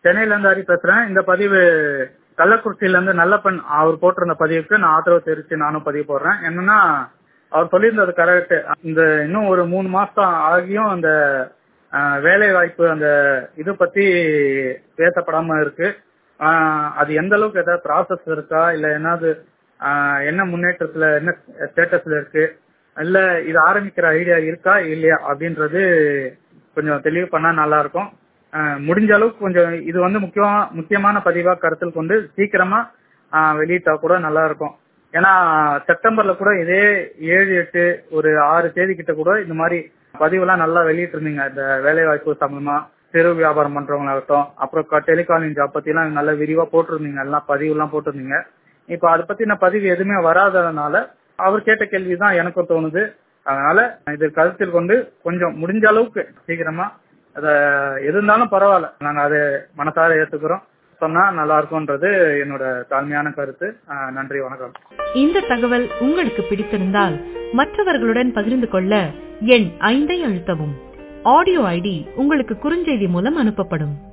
சென்னையில இருந்து ஹரி பேசுறேன் இந்த பதிவு கள்ளக்குறிச்சியில இருந்து நல்லப்பன் அவர் போட்டிருந்த பதிவுக்கு நான் ஆதரவு தெரிவிச்சு நானும் பதிவு போடுறேன் என்னன்னா அவர் சொல்லியிருந்தது கரெக்ட் இந்த இன்னும் ஒரு மூணு மாசம் ஆகியும் அந்த ஆஹ், வேலை வாய்ப்பு அந்த இது பத்தி பேசப்படாம இருக்கு ஆஹ், அது எந்த அளவுக்கு ஏதாவது ப்ராசஸ் இருக்கா இல்ல என்னது ஆஹ், என்ன முன்னேற்றத்துல என்ன ஸ்டேட்டஸ்ல இருக்கு இல்ல இது ஆரம்பிக்கிற ஐடியா இருக்கா இல்லையா அப்படின்றது கொஞ்சம் தெளிவு பண்ணா நல்லா இருக்கும் ஆஹ், முடிஞ்ச அளவுக்கு கொஞ்சம் இது வந்து முக்கியமா முக்கியமான பதிவா கருத்தில் கொண்டு சீக்கிரமா ஆஹ், வெளியிட்டா கூட நல்லா இருக்கும் ஏன்னா செப்டம்பர்ல கூட இதே ஏழு எட்டு ஒரு ஆறு தேதி கிட்ட கூட இந்த மாதிரி பதிவுலாம் நல்லா வெளியிட்டு இருந்தீங்க இந்த வேலை வாய்ப்பு சம்பந்தமா சிறு வியாபாரம் பண்றவங்களாகட்டும் அப்புறம் டெலிகாலிங் ஜாப் பத்தி எல்லாம் நல்லா விரிவா போட்டிருந்தீங்க எல்லாம் பதிவு எல்லாம் போட்டிருந்தீங்க இப்ப அதை பத்தின பதிவு எதுவுமே வராததுனால அவர் கேட்ட கேள்விதான் எனக்கும் தோணுது அதனால இது கருத்தில் கொண்டு கொஞ்சம் முடிஞ்ச அளவுக்கு சீக்கிரமா அத எது இருந்தாலும் பரவாயில்ல நாங்க அதை மனசார ஏத்துக்கிறோம் சொன்னா நல்லா இருக்கும்ன்றது என்னோட தாழ்மையான கருத்து ஆஹ் நன்றி வணக்கம் இந்த தகவல் உங்களுக்கு பிடித்திருந்தால் மற்றவர்களுடன் பகிர்ந்து கொள்ள எண் ஐந்தை அழுத்தவும் ஆடியோ ஐடி உங்களுக்கு குறுஞ்செய்தி மூலம் அனுப்பப்படும்